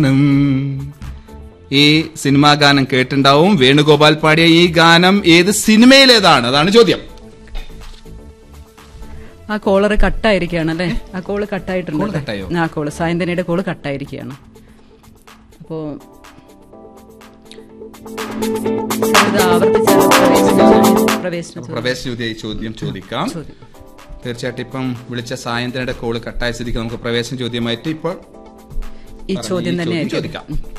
ഉം. ഈ സിനിമാ ഗാനം കേട്ടിണ്ടാവും വേണുഗോപാൽ പാടിയ ഈ ഗാനം ഏത് സിനിമയിലേതാണ് അതാണ് ചോദ്യം ആ കോളർ കട്ടായിരിക്കുകയാണ് അല്ലേ ആ കോള് Call കട്ടായിട്ടുണ്ട് കട്ടായോ? ആ കോള് സായന്തനയുടെ കോള് കട്ടായിരിക്കുകയാണ് അപ്പോ ഇത് ആവർത്തിച്ച് പ്രവേശന- പ്രവേശന ചോദ്യം. പ്രവേശന ചോദ്യം ചോദിക്കാം ചോദ്യം. തീർച്ചയായിട്ടും ഇപ്പം വിളിച്ച സായന്ത്രയുടെ കോള് കട്ടായ സ്ഥിതിക്ക് നമുക്ക് പ്രവേശന ചോദ്യമായിട്ട് ഇപ്പോൾ ഈ പറഞ്ഞ ചോദ്യം ഈ തന്നെ ചോദിക്കാം